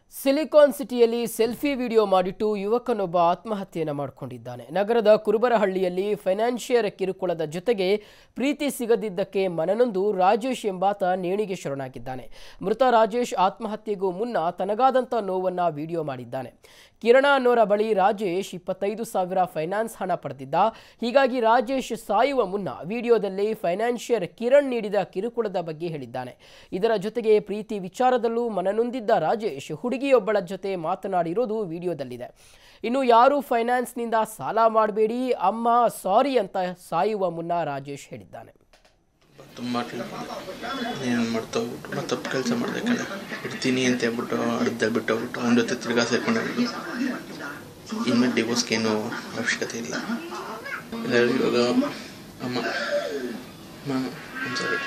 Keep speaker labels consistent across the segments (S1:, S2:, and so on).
S1: silicon ಸಿಟಿಯಲ್ಲಿ selfie video ಮಾಡಿಟ್ಟು ಯುವಕನೊಬ್ಬ ಆತ್ಮಹತ್ಯೆಯನ್ನು ಮಾಡಿಕೊಂಡಿದ್ದಾನೆ ನಗರದ ಕುರುಬರಹಳ್ಳಿಯಲ್ಲಿ ಫೈನಾನ್ಷಿಯರ್ ಕಿರುಕುಳದ ಜೊತೆಗೆ ಪ್ರೀತಿ ಸಿಗದಿದ್ದಕ್ಕೆ ಮನನೊಂದು ರಾಜೇಶ್ ಎಂಬಾತ ನೇಣಿಗೆ ಶರಣಾಗಿದ್ದಾನೆ ಮೃತ ರಾಜೇಶ್ ಆತ್ಮಹತ್ಯೆಗೂ ಮುನ್ನ ತನಗಾದಂಥ ನೋವನ್ನ ವಿಡಿಯೋ ಮಾಡಿದ್ದಾನೆ ಕಿರಣ ಅನ್ನೋರ ಬಳಿ ರಾಜೇಶ್ ಇಪ್ಪತ್ತೈದು ಸಾವಿರ ಫೈನಾನ್ಸ್ ಹಣ ಪಡೆದಿದ್ದ ಹೀಗಾಗಿ ರಾಜೇಶ್ ಸಾಯುವ ಮುನ್ನ ವಿಡಿಯೋದಲ್ಲಿ ಫೈನಾನ್ಷಿಯರ್ ಕಿರಣ್ ನೀಡಿದ ಕಿರುಕುಳದ ಬಗ್ಗೆ ಹೇಳಿದ್ದಾನೆ ಇದರ ಜೊತೆಗೆ ಪ್ರೀತಿ ವಿಚಾರದಲ್ಲೂ ಮನನೊಂದಿದ್ದ ರಾಜೇಶ್ ಹುಡುಗಿಯೊಬ್ಬಳ ಜೊತೆ ಮಾತನಾಡಿರೋದು ವಿಡಿಯೋದಲ್ಲಿದೆ ಇನ್ನು ಯಾರು ಫೈನಾನ್ಸ್ನಿಂದ ಸಾಲ ಮಾಡಬೇಡಿ ಅಮ್ಮ ಸಾರಿ ಅಂತ ಸಾಯುವ ಮುನ್ನ ರಾಜೇಶ್ ಹೇಳಿದ್ದಾನೆ
S2: ತುಂಬ ಏನು ಮಾಡ್ತಾ ಹೋಗ್ಬಿಟ್ಟು ಮತ್ತೆ ತಪ್ಪು ಕೆಲಸ ಮಾಡಿದೆ ಕಣೆ ಇಡ್ತೀನಿ ಅಂತ ಹೇಳ್ಬಿಟ್ಟು ಅರ್ಧ ಬಿಟ್ಟು ಹೋಗ್ಬಿಟ್ಟು ಅವನ ಜೊತೆ ತಿರ್ಗಾ ಸೇರ್ಕೊಂಡೋಗ್ಬಿಟ್ಟು ಇನ್ಮೇಲೆ ಡಿವೋರ್ಸ್ಗೆ ಏನು ಅವಶ್ಯಕತೆ ಇಲ್ಲ ಎಲ್ಲರೂ ಇವಾಗ ಅಮ್ಮ ಮಾಮ sorry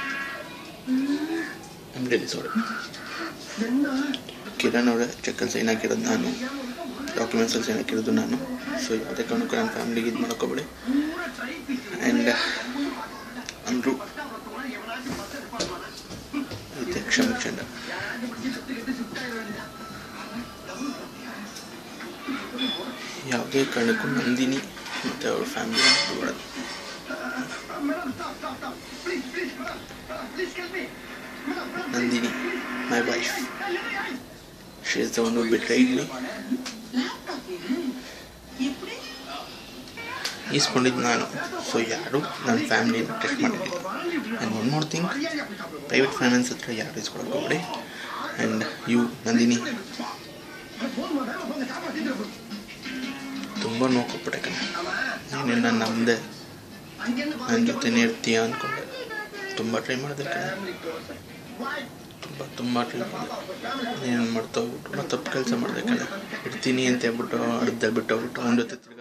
S2: I'm really sorry Kiran ಅವರೇ ಚೆಕ್ಕಲ್ಲಿ ಸೈನ್ ಹಾಕಿರೋದು ನಾನು ಡಾಕ್ಯುಮೆಂಟ್ಸಲ್ಲಿ ಸೈನ್ ಹಾಕಿರೋದು ನಾನು ಸೊ ಯಾವುದೇ ಕಾರಣಕ್ಕೂ ನನ್ನ ಫ್ಯಾಮಿಲಿಗೆ ಇದು ಮಾಡ್ಕೋಬೇಡಿ ಆ್ಯಂಡ್ ಅಂದರು అయితే క్షమించండి ಯಾವುದೇ ಕಾರಣಕ್ಕೂ ನಂದಿನಿ ಮತ್ತು ಅವ್ರ ಫ್ಯಾಮಿಲಿ ಬಿಡೋದು Nandini my wife she is the one who betrayed me ಈಸ್ಕೊಂಡಿದ್ದು ನಾನು ಸೊ ಯಾರು ನನ್ನ ಫ್ಯಾಮಿಲಿನ ಟೆಸ್ಟ್ ಮಾಡಿರಲಿಲ್ಲ and one more thing private finance ಹತ್ರ ಯಾರು ಇಸ್ಕೊಳಕ್ಕೆ ಹೋಗ್ಬೇಡಿ ಆ್ಯಂಡ್ ಯು ನಂದಿನಿ ತುಂಬ ನೋಡ್ಕೊಬಿಟ್ಟೆ ಕಣ ನೀನು ನನ್ನ ನಮ್ಮದೆ ನನ್ನ ಜೊತೆನೇ ಇರ್ತೀಯ ಅಂದ್ಕೊಂಡೆ ತುಂಬ ಟ್ರೈ ಮಾಡಿದೆ ಕಣ ತುಂಬ ತುಂಬ ಟ್ರೈ ಮಾಡಿದೆ ಏನು ಮಾಡ್ತಾ ಹೋಗ್ಬಿಟ್ಟು ಮತ್ತೆ ತಪ್ಪು ಕೆಲಸ ಮಾಡಿದೆ ಕಣ ಇರ್ತೀನಿ ಅಂತ ಹೇಳ್ಬಿಟ್ಟು ಅರ್ಧ ಬಿಟ್ಟು ಹೋಗ್ಬಿಟ್ಟು ಅವನ ಜೊತೆ ತಿರ್ಗಾ